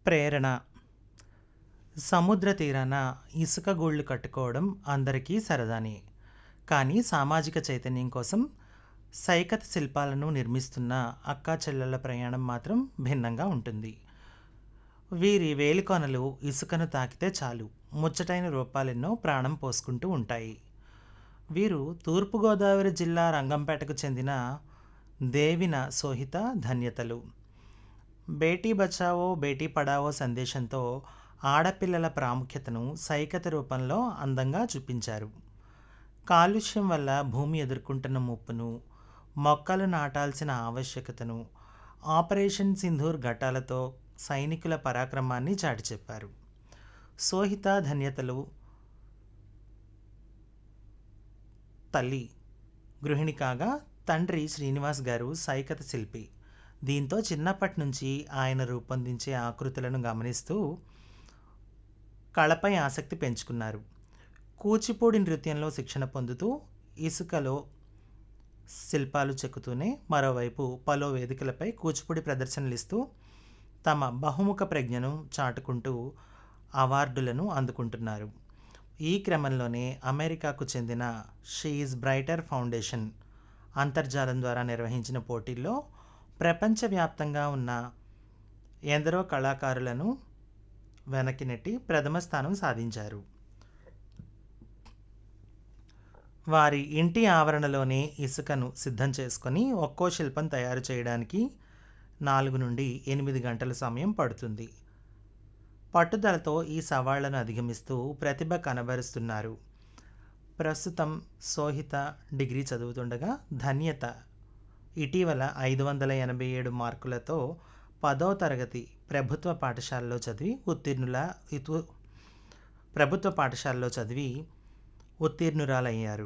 ప్రేరణ సముద్ర తీరాన ఇసుక గూళ్ళు కట్టుకోవడం అందరికీ సరదానే కానీ సామాజిక చైతన్యం కోసం సైకత శిల్పాలను నిర్మిస్తున్న అక్కా చెల్లెళ్ళ ప్రయాణం మాత్రం భిన్నంగా ఉంటుంది వీరి వేలికొనలు ఇసుకను తాకితే చాలు ముచ్చటైన రూపాలెన్నో ప్రాణం పోసుకుంటూ ఉంటాయి వీరు తూర్పుగోదావరి జిల్లా రంగంపేటకు చెందిన దేవిన సోహిత ధన్యతలు బేటీ బచావో బేటీ పడావో సందేశంతో ఆడపిల్లల ప్రాముఖ్యతను సైకత రూపంలో అందంగా చూపించారు కాలుష్యం వల్ల భూమి ఎదుర్కొంటున్న ముప్పును మొక్కలు నాటాల్సిన ఆవశ్యకతను ఆపరేషన్ సింధూర్ ఘటాలతో సైనికుల పరాక్రమాన్ని చాటి చెప్పారు సోహిత ధన్యతలు తల్లి గృహిణి కాగా తండ్రి శ్రీనివాస్ గారు సైకత శిల్పి దీంతో చిన్నప్పటి నుంచి ఆయన రూపొందించే ఆకృతులను గమనిస్తూ కళపై ఆసక్తి పెంచుకున్నారు కూచిపూడి నృత్యంలో శిక్షణ పొందుతూ ఇసుకలో శిల్పాలు చెక్కుతూనే మరోవైపు పలు వేదికలపై కూచిపూడి ప్రదర్శనలు ఇస్తూ తమ బహుముఖ ప్రజ్ఞను చాటుకుంటూ అవార్డులను అందుకుంటున్నారు ఈ క్రమంలోనే అమెరికాకు చెందిన షీఈజ్ బ్రైటర్ ఫౌండేషన్ అంతర్జాలం ద్వారా నిర్వహించిన పోటీల్లో ప్రపంచవ్యాప్తంగా ఉన్న ఎందరో కళాకారులను వెనక్కి నెట్టి ప్రథమ స్థానం సాధించారు వారి ఇంటి ఆవరణలోనే ఇసుకను సిద్ధం చేసుకొని ఒక్కో శిల్పం తయారు చేయడానికి నాలుగు నుండి ఎనిమిది గంటల సమయం పడుతుంది పట్టుదలతో ఈ సవాళ్లను అధిగమిస్తూ ప్రతిభ కనబరుస్తున్నారు ప్రస్తుతం సోహిత డిగ్రీ చదువుతుండగా ధన్యత ఇటీవల ఐదు వందల ఎనభై ఏడు మార్కులతో పదో తరగతి ప్రభుత్వ పాఠశాలలో చదివి ఉత్తీర్ణుల ఇతు ప్రభుత్వ పాఠశాలలో చదివి ఉత్తీర్ణురాలయ్యారు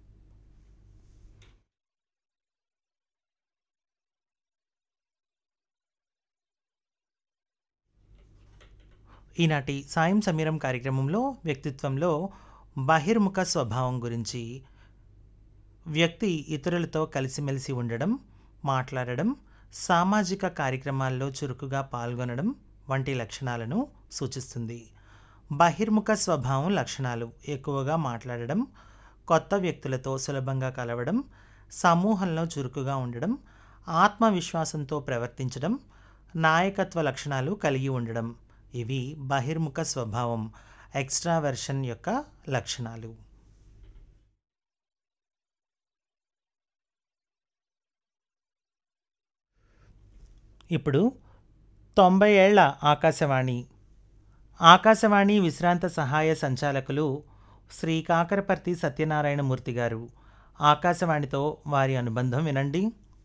ఈనాటి సాయం సమీరం కార్యక్రమంలో వ్యక్తిత్వంలో బహిర్ముఖ స్వభావం గురించి వ్యక్తి ఇతరులతో కలిసిమెలిసి ఉండడం మాట్లాడడం సామాజిక కార్యక్రమాల్లో చురుకుగా పాల్గొనడం వంటి లక్షణాలను సూచిస్తుంది బహిర్ముఖ స్వభావం లక్షణాలు ఎక్కువగా మాట్లాడడం కొత్త వ్యక్తులతో సులభంగా కలవడం సమూహంలో చురుకుగా ఉండడం ఆత్మవిశ్వాసంతో ప్రవర్తించడం నాయకత్వ లక్షణాలు కలిగి ఉండడం ఇవి బహిర్ముఖ స్వభావం ఎక్స్ట్రావర్షన్ యొక్క లక్షణాలు ఇప్పుడు తొంభై ఏళ్ల ఆకాశవాణి ఆకాశవాణి విశ్రాంత సహాయ సంచాలకులు శ్రీ కాకరపర్తి సత్యనారాయణమూర్తి గారు ఆకాశవాణితో వారి అనుబంధం వినండి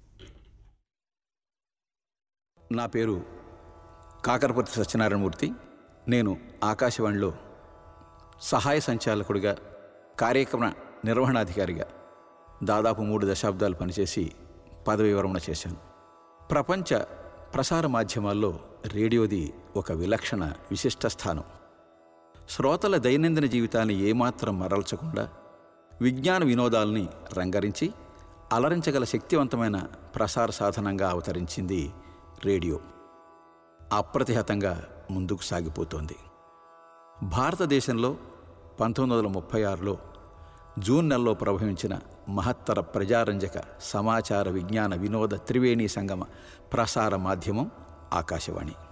నా పేరు కాకరపతి సత్యనారాయణమూర్తి నేను ఆకాశవాణిలో సహాయ సంచాలకుడిగా కార్యక్రమ నిర్వహణాధికారిగా దాదాపు మూడు దశాబ్దాలు పనిచేసి పదవి విరమణ చేశాను ప్రపంచ ప్రసార మాధ్యమాల్లో రేడియోది ఒక విలక్షణ విశిష్ట స్థానం శ్రోతల దైనందిన జీవితాన్ని ఏమాత్రం మరల్చకుండా విజ్ఞాన వినోదాల్ని రంగరించి అలరించగల శక్తివంతమైన ప్రసార సాధనంగా అవతరించింది రేడియో అప్రతిహతంగా ముందుకు సాగిపోతోంది భారతదేశంలో పంతొమ్మిది వందల ముప్పై ఆరులో జూన్ నెలలో ప్రభవించిన మహత్తర ప్రజారంజక సమాచార విజ్ఞాన వినోద త్రివేణి సంగమ ప్రసార మాధ్యమం ఆకాశవాణి